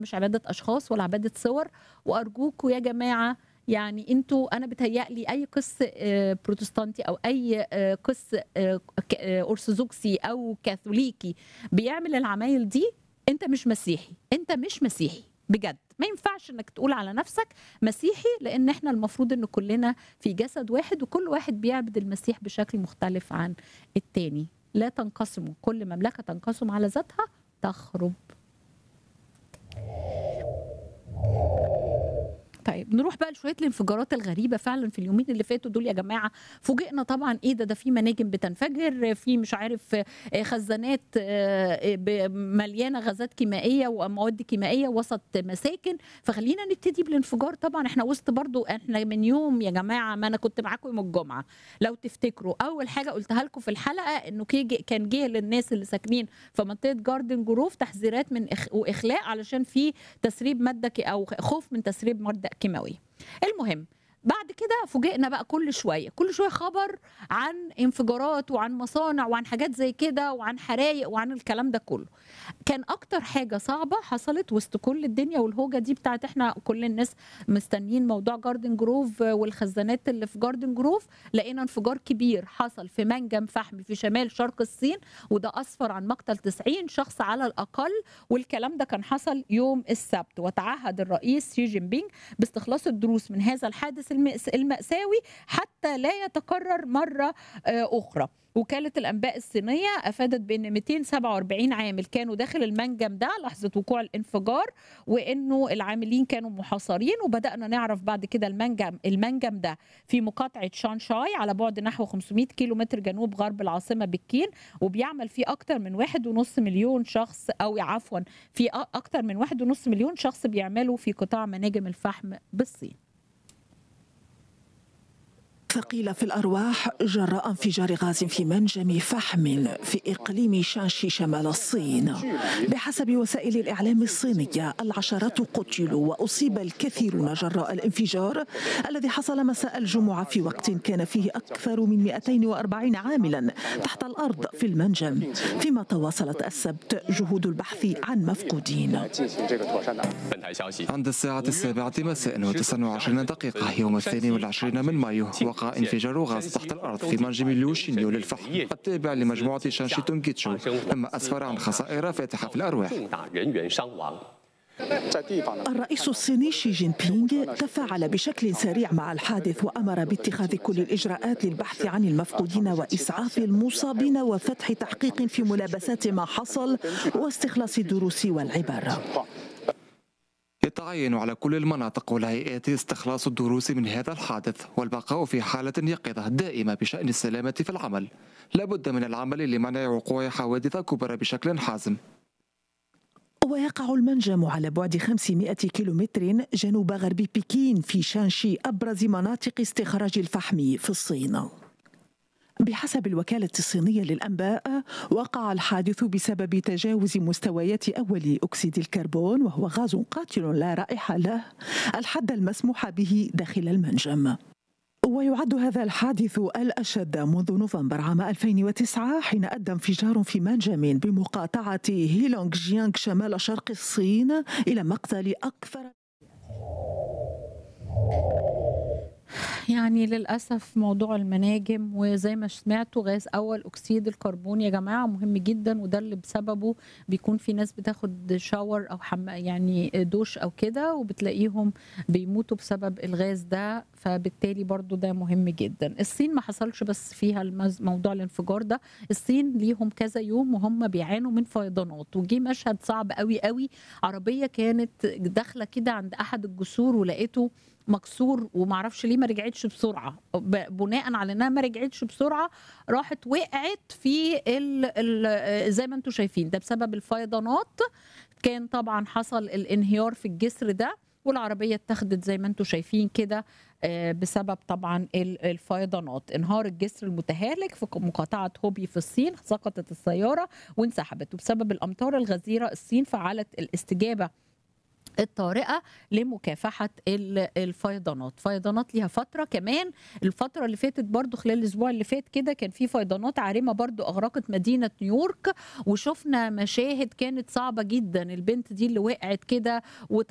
مش عبادة أشخاص ولا عبادة صور وأرجوكم يا جماعة يعني انتوا انا بتهيألي اي قس آه، بروتستانتي او اي آه، قس آه، ك- آه، ارثوذكسي او كاثوليكي بيعمل العمايل دي انت مش مسيحي انت مش مسيحي بجد ما ينفعش انك تقول على نفسك مسيحي لان احنا المفروض ان كلنا في جسد واحد وكل واحد بيعبد المسيح بشكل مختلف عن التاني لا تنقسموا كل مملكة تنقسم على ذاتها تخرب طيب نروح بقى لشويه الانفجارات الغريبه فعلا في اليومين اللي فاتوا دول يا جماعه فوجئنا طبعا ايه ده ده في مناجم بتنفجر في مش عارف آه، خزانات آه، ب- مليانه غازات كيميائيه ومواد كيميائيه وسط مساكن فخلينا نبتدي بالانفجار طبعا احنا وسط برضو احنا من يوم يا جماعه ما انا كنت معاكم يوم الجمعه لو تفتكروا اول حاجه قلتها لكم في الحلقه انه كي- كان جه للناس اللي ساكنين في منطقه جاردن جروف تحذيرات من إخ... واخلاء علشان في تسريب ماده كي- او خوف من تسريب ماده كيماويه المهم بعد كده فوجئنا بقى كل شويه كل شويه خبر عن انفجارات وعن مصانع وعن حاجات زي كده وعن حرايق وعن الكلام ده كله كان اكتر حاجه صعبه حصلت وسط كل الدنيا والهوجه دي بتاعت احنا كل الناس مستنيين موضوع جاردن جروف والخزانات اللي في جاردن جروف لقينا انفجار كبير حصل في منجم فحم في شمال شرق الصين وده اسفر عن مقتل 90 شخص على الاقل والكلام ده كان حصل يوم السبت وتعهد الرئيس شي جين بينج باستخلاص الدروس من هذا الحادث المأس- المأساوي حتى لا يتكرر مرة آه، أخرى وكالة الأنباء الصينية أفادت بأن 247 عامل كانوا داخل المنجم ده لحظة وقوع الانفجار وأنه العاملين كانوا محاصرين وبدأنا نعرف بعد كده المنجم المنجم ده في مقاطعة شانشاي على بعد نحو 500 كيلومتر جنوب غرب العاصمة بكين وبيعمل فيه أكتر من واحد ونص مليون شخص أو عفوا في أ- أكتر من واحد ونص مليون شخص بيعملوا في قطاع مناجم الفحم بالصين ثقيلة في الأرواح جراء انفجار غاز في منجم فحم في إقليم شانشي شمال الصين بحسب وسائل الإعلام الصينية العشرات قتلوا وأصيب الكثيرون جراء الانفجار الذي حصل مساء الجمعة في وقت كان فيه أكثر من 240 عاملا تحت الأرض في المنجم فيما تواصلت السبت جهود البحث عن مفقودين 进行这个妥善的本台消息， عند الساعة السابعة مساء وتسع وعشرين دقيقة يوم الثاني والعشرين من مايو وقع انفجار غاز تحت الأرض في منجم ليوشينيو للفحم التابع لمجموعة شانشي تونجيتشو مما أسفر عن خسائر فاتحة في الأرواح 重大人员伤亡。 在地方呢， الرئيس الصيني شي جين بينغ تفاعل بشكل سريع مع الحادث وامر باتخاذ كل الاجراءات للبحث عن المفقودين واسعاف المصابين وفتح تحقيق في ملابسات ما حصل واستخلاص الدروس والعبر. يتعين على كل المناطق والهيئات استخلاص الدروس من هذا الحادث والبقاء في حالة يقظة دائمة بشأن السلامة في العمل لابد من العمل لمنع وقوع حوادث كبرى بشكل حازم ويقع المنجم على بعد 500 كيلومتر جنوب غرب بكين في شانشي أبرز مناطق استخراج الفحم في الصين بحسب الوكالة الصينية للأنباء وقع الحادث بسبب تجاوز مستويات أول أكسيد الكربون وهو غاز قاتل لا رائحة له الحد المسموح به داخل المنجم ويعد هذا الحادث الأشد منذ نوفمبر عام 2009 حين أدى انفجار في منجم بمقاطعة هيلونغ جيانغ شمال شرق الصين إلى مقتل أكثر يعني للأسف موضوع المناجم وزي ما سمعتوا غاز أول أكسيد الكربون يا جماعة مهم جدا وده اللي بسببه بيكون في ناس بتاخد شاور أو حم يعني دوش أو كده وبتلاقيهم بيموتوا بسبب الغاز ده فبالتالي برضو ده مهم جدا الصين ما حصلش بس فيها المز... موضوع الانفجار ده الصين ليهم كذا يوم وهم بيعانوا من فيضانات وجي مشهد صعب قوي قوي عربية كانت داخلة كده عند أحد الجسور ولقيته مكسور ومعرفش ليه ما رجعتش بسرعه ب- بناء على انها ما رجعتش بسرعه راحت وقعت في ال ال زي ما انتم شايفين ده بسبب الفيضانات كان طبعا حصل الانهيار في الجسر ده والعربيه اتخذت زي ما انتم شايفين كده آه، بسبب طبعا ال- الفيضانات انهار الجسر المتهالك في مقاطعه هوبي في الصين سقطت السياره وانسحبت وبسبب الامطار الغزيره الصين فعلت الاستجابه الطارئه لمكافحه ال- الفيضانات فيضانات ليها فتره كمان الفتره اللي فاتت برضو خلال الاسبوع اللي فات كده كان في فيضانات عارمه برضو اغرقت مدينه نيويورك وشفنا مشاهد كانت صعبه جدا البنت دي اللي وقعت كده